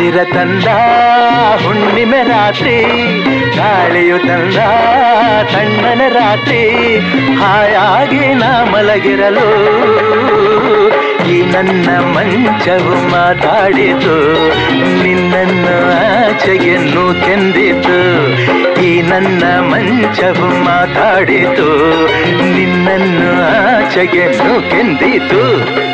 ಚಂದಿರ ತಂದ ಹುಣ್ಣಿಮೆ ರಾತ್ರಿ ಗಾಳಿಯು ತಂದ ತಣ್ಣನೆ ರಾತ್ರಿ ಹಾಯಾಗಿ ನಾ ಮಲಗಿರಲು ಈ ನನ್ನ ಮಂಚವು ಮಾತಾಡಿತು ನಿನ್ನನ್ನು ಆಚೆಗೆ ಕೆಂದಿತು ಈ ನನ್ನ ಮಂಚವು ಮಾತಾಡಿತು ನಿನ್ನನ್ನು ಆಚೆಗೆ ಕೆಂದಿತು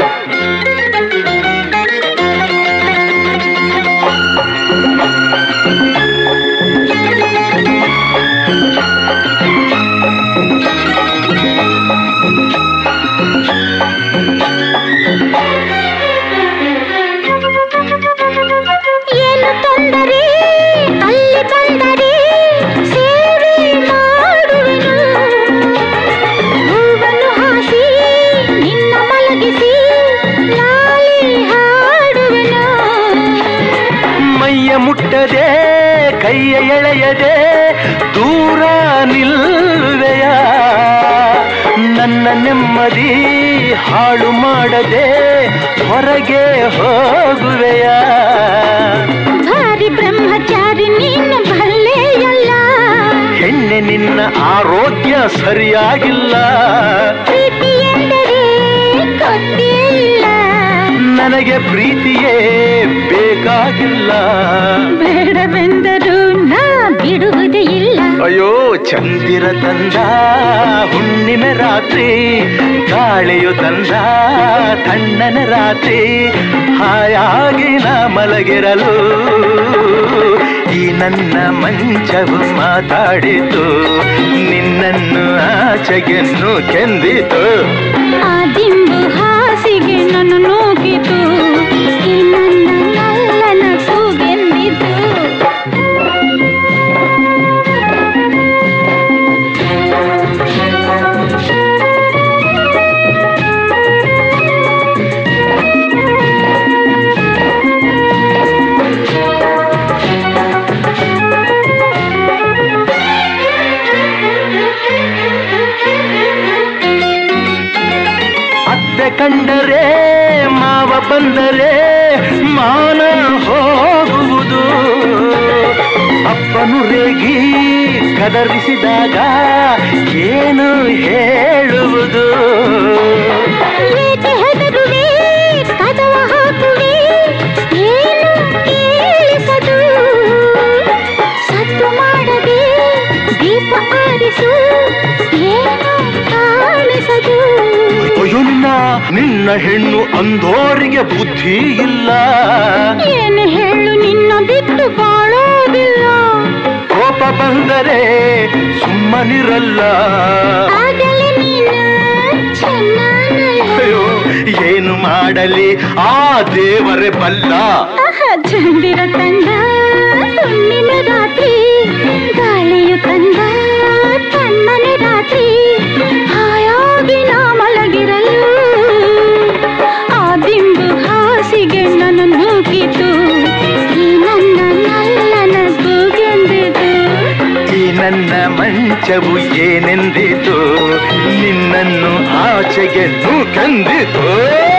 ಏನು ತೊಂದರೆ ಅಲ್ಲಿ ಬಂದರೆ ಸೇವೆ ಮಾಡುವೆನು ಹೂವನ್ನು ಹಾಸಿ ನಿನ್ನ ಮಲಗಿಸಿ ಲಾಲಿ ಹಾಡುವೆನು ಮೈಯ ಮುಟ್ಟದೆ ಕೈಯ ಎಳೆಯದೆ ದೂರ ನಿಲ್ಲುವೆಯ ನನ್ನ ನೆಮ್ಮದಿ ಹಾಳು ಮಾಡದೆ ಹೊರಗೆ ಹೋಗುವೆಯ ಭಾರಿ ಬ್ರಹ್ಮಚಾರಿ ನೀನು ಭಲ್ಲೆಯಲ್ಲ ಹೆಣ್ಣೆ ನಿನ್ನ ಆರೋಗ್ಯ ಸರಿಯಾಗಿಲ್ಲ ಪ್ರೀತಿ ಎಂದರೆ ಗೊತ್ತೇ ಇಲ್ಲ ನನಗೆ ಪ್ರೀತಿಯೇ ಬೇಕಾಗಿಲ್ಲ ಬೇಡವೆಂದರೂ ನಾ ಬಿಡುವುದೇ ಇಲ್ಲ ಅಯ್ಯೋ ಚಂದಿರ ತಂದ ಹುಣ್ಣಿಮೆ ರಾತ್ರಿ ಗಾಳಿಯು ತಂದ ತಣ್ಣನೆ ರಾತ್ರಿ ಹಾಯಾಗಿ ನಾ ಮಲಗಿರಲು ಈ ನನ್ನ ಮಂಚವು ಮಾತಾಡಿತು ನಿನ್ನನ್ನು ಆಚೆಗೆನ್ನು ಕೆಂದಿತು ಆ ದಿಂಬು ಹಾಸಿಗೆ ನನ್ನ ನೂಗಿತು ಈ ನನ್ನ ನಲ್ಲನ ಕೂಗೆಂದಿತು ಅತ್ತೆ ಕಂಡರೆ ಮಾವ ಬಂದರೆ ಮಾನ ಹೋಗುವುದು ಅಪ್ಪನು ರೇಗಿ ಕದರಿಸಿದಾಗ ಏನು ಹೇಳುವುದು ಏಕೆ ಹೆದರುವೆ ಕದವ ಹಾಕುವೆ ಏನು ಕೇಳಿಸದು ಸದ್ದು ಮಾಡದೆ ದೀಪ ಆರಿಸು ಏನು ಕಾಣಿಸದು ಅಯ್ಯೋ ನಿನ್ನ ನಿನ್ನ ಹೆಣ್ಣು ಅಂದೋರಿಗೆ ಬುದ್ಧಿ ಇಲ್ಲ ಏನು ಹೇಳು ನಿನ್ನ ಬಿಟ್ಟು ಬಾಳೋದಿಲ್ಲ ಕೋಪ ಬಂದರೆ ಸುಮ್ಮನಿರಲ್ಲ ಆಗಲೇ ನೀನು ಚೆನ್ನಾನಲ್ಲ ಅಯ್ಯೋ ಏನು ಮಾಡಲಿ ಆ ದೇವರೇ ಬಲ್ಲ ಆಹ, ಚಂದಿರ ತಂದ ಹುಣ್ಣಿಮೆ ರಾತ್ರಿ ಗಾಳಿಯು ತಂದ ತಣ್ಣನೆ ರಾತ್ರಿ ಹಾಯಾಗಿ ನಾ ಮಲಗಿರಲು ಆ ದಿಂಬು ಹಾಸಿಗೆ ನನ್ನ ನೂಕಿತು ಈ ನನ್ನ ನಲ್ಲನ ಕೂಗೆಂದಿತು ಈ ನನ್ನ ಮಂಚವು ಏನೆಂದಿತು ನಿನ್ನನ್ನು ಆಚೆಗೆ ನೂಕಂದಿತು